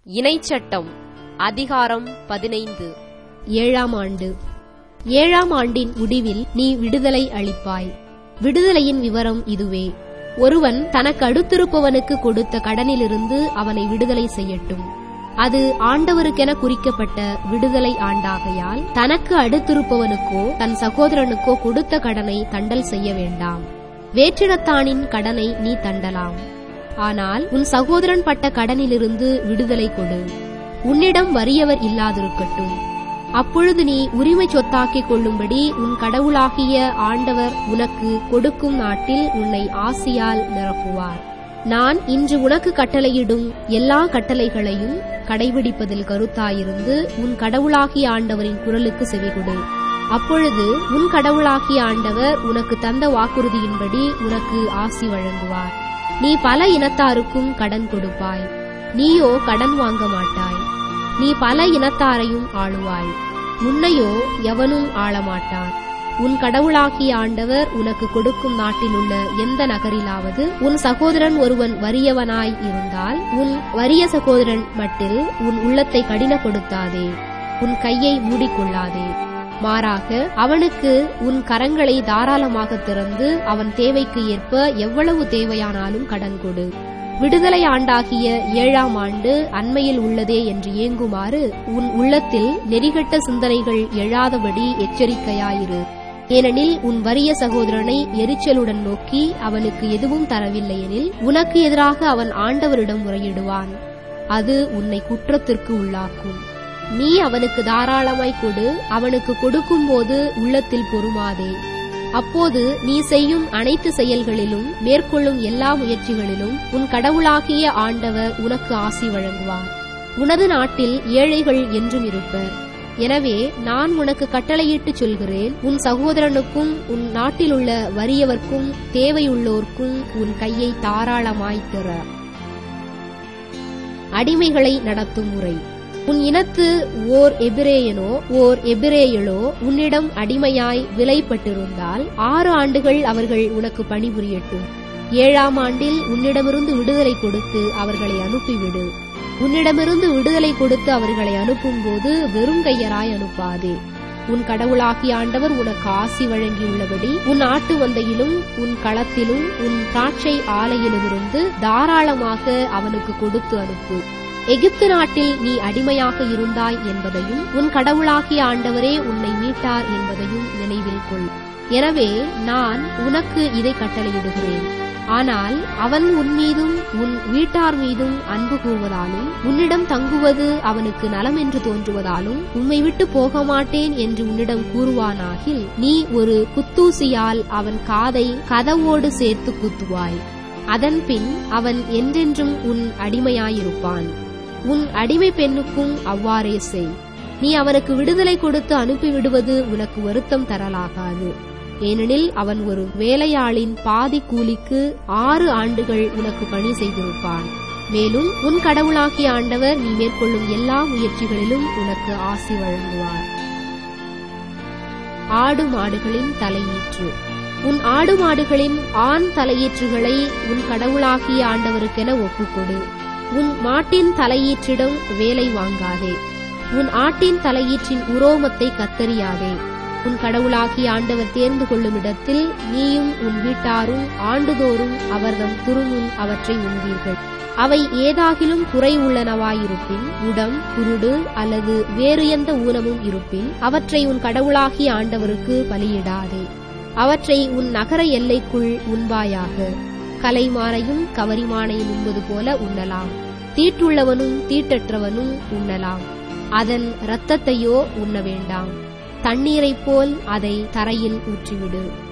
இணைச்சட்டம் அதிகாரம் பதினைந்து ஏழாம் ஆண்டு ஏழாம் ஆண்டின் முடிவில் நீ விடுதலை அளிப்பாய் விடுதலையின் விவரம் இதுவே ஒருவன் தனக்கு அடுத்திருப்பவனுக்கு கொடுத்த கடனிலிருந்து அவனை விடுதலை செய்யட்டும் அது ஆண்டவருக்கென குறிக்கப்பட்ட விடுதலை ஆண்டாகையால் தனக்கு அடுத்திருப்பவனுக்கோ தன் சகோதரனுக்கோ கொடுத்த கடனை தண்டல் செய்ய வேண்டாம் வேற்றினத்தானின் கடனை நீ தண்டலாம் ஆனால் உன் சகோதரன் பட்ட கடனிலிருந்து விடுதலை கொடு உன்னிடம் வறியவர் இல்லாதிருக்கட்டும் அப்பொழுது நீ உரிமை சொத்தாக்கிக் கொள்ளும்படி உன் கடவுளாகிய ஆண்டவர் உனக்கு கொடுக்கும் நாட்டில் உன்னை ஆசியால் நிரப்புவார் நான் இன்று உனக்கு கட்டளையிடும் எல்லா கட்டளைகளையும் கடைபிடிப்பதில் கருத்தாயிருந்து உன் கடவுளாகிய ஆண்டவரின் குரலுக்கு செவிகொடு அப்பொழுது உன் கடவுளாகிய ஆண்டவர் உனக்கு தந்த வாக்குறுதியின்படி உனக்கு ஆசி வழங்குவார் நீ பல இனத்தாருக்கும் கடன் கொடுப்பாய் நீயோ கடன் வாங்க மாட்டாய் நீ பல இனத்தாரையும் ஆளுவாய் உன்னையோ எவனும் ஆளமாட்டான் உன் கடவுளாகிய ஆண்டவர் உனக்கு கொடுக்கும் நாட்டிலுள்ள எந்த நகரிலாவது உன் சகோதரன் ஒருவன் வறியவனாய் இருந்தால் உன் வறிய சகோதரன் மட்டில் உன் உள்ளத்தை கடினப்படுத்தாதே உன் கையை மூடிக்கொள்ளாதே மாறாக அவனுக்கு உன் கரங்களை தாராளமாக திறந்து அவன் தேவைக்கு ஏற்ப எவ்வளவு தேவையானாலும் கடன் கொடு விடுதலை ஆண்டாகிய ஏழாம் ஆண்டு அண்மையில் உள்ளதே என்று ஏங்குமாறு உன் உள்ளத்தில் நெறிகட்ட சிந்தனைகள் எழாதபடி எச்சரிக்கையாயிரு ஏனெனில் உன் வறிய சகோதரனை எரிச்சலுடன் நோக்கி அவனுக்கு எதுவும் தரவில்லை எனில் உனக்கு எதிராக அவன் ஆண்டவரிடம் முறையிடுவான் அது உன்னை குற்றத்திற்கு உள்ளாக்கும் நீ அவனுக்கு தாராளமாய் கொடு அவனுக்கு கொடுக்கும்போது உள்ளத்தில் பொறுமாதே அப்போது நீ செய்யும் அனைத்து செயல்களிலும் மேற்கொள்ளும் எல்லா முயற்சிகளிலும் உன் கடவுளாகிய ஆண்டவர் உனக்கு ஆசி வழங்குவார் உனது நாட்டில் ஏழைகள் என்றும் இருப்பர் எனவே நான் உனக்கு கட்டளையிட்டு சொல்கிறேன் உன் சகோதரனுக்கும் உன் நாட்டிலுள்ள வறியவர்க்கும் தேவையுள்ளோர்க்கும் உன் கையை தாராளமாய் திற அடிமைகளை நடத்தும் முறை உன் இனத்து ஓர் எபிரேயனோ ஓர் எபிரேயளோ உன்னிடம் அடிமையாய் விலைப்பட்டிருந்தால் ஆறு ஆண்டுகள் அவர்கள் உனக்கு பணிபுரியட்டும் ஏழாம் ஆண்டில் உன்னிடமிருந்து விடுதலை கொடுத்து அவர்களை அனுப்பிவிடு உன்னிடமிருந்து விடுதலை கொடுத்து அவர்களை அனுப்பும்போது வெறும் கையராய் அனுப்பாதே உன் கடவுளாகிய ஆண்டவர் உனக்கு ஆசி வழங்கியுள்ளபடி உன் ஆட்டு வந்தையிலும் உன் களத்திலும் உன் திராட்சை ஆலையிலுமிருந்து தாராளமாக அவனுக்கு கொடுத்து அனுப்பு எகிப்து நாட்டில் நீ அடிமையாக இருந்தாய் என்பதையும் உன் கடவுளாகிய ஆண்டவரே உன்னை மீட்டார் என்பதையும் நினைவில் கொள் எனவே நான் உனக்கு இதை கட்டளையிடுகிறேன் ஆனால் அவன் உன் மீதும் உன் வீட்டார் மீதும் அன்பு கூறுவதாலும் உன்னிடம் தங்குவது அவனுக்கு நலம் என்று தோன்றுவதாலும் உம்மை விட்டு போக மாட்டேன் என்று உன்னிடம் கூறுவானாகில் நீ ஒரு குத்தூசியால் அவன் காதை கதவோடு சேர்த்து குத்துவாய் அதன்பின் அவன் என்றென்றும் உன் அடிமையாயிருப்பான் உன் அடிமை பெண்ணுக்கும் அவ்வாறே செய் நீ அவனுக்கு விடுதலை கொடுத்து அனுப்பிவிடுவது உனக்கு வருத்தம் தரலாகாது ஏனெனில் அவன் ஒரு வேலையாளின் பாதி கூலிக்கு ஆறு ஆண்டுகள் உனக்கு பணி செய்திருப்பான் மேலும் உன் கடவுளாகிய ஆண்டவர் நீ மேற்கொள்ளும் எல்லா முயற்சிகளிலும் உனக்கு ஆசி வழங்குவார் ஆடு மாடுகளின் தலையீற்று உன் ஆடு மாடுகளின் ஆண் தலையீற்றுகளை உன் கடவுளாகிய ஆண்டவருக்கென ஒப்புக்கொடு உன் மாட்டின் தலையீற்றிடம் வேலை வாங்காதே உன் ஆட்டின் தலையீற்றின் உரோமத்தை கத்தறியாதே உன் கடவுளாகிய ஆண்டவர் தேர்ந்து கொள்ளும் இடத்தில் நீயும் உன் வீட்டாரும் ஆண்டுதோறும் அவர்தம் துருமுன் அவற்றை உண்பீர்கள் அவை ஏதாகிலும் குறை உள்ளனவாயிருப்பின் உடம் குருடு அல்லது வேறு எந்த ஊனமும் இருப்பின் அவற்றை உன் கடவுளாகிய ஆண்டவருக்கு பலியிடாதே அவற்றை உன் நகர எல்லைக்குள் உண்பாயாக கலைமானையும் கவரிமானையும் உண்பது போல உண்ணலாம் தீட்டுள்ளவனும் தீட்டற்றவனும் உண்ணலாம் அதன் இரத்தத்தையோ உண்ண வேண்டாம் தண்ணீரைப் போல் அதை தரையில் ஊற்றிவிடு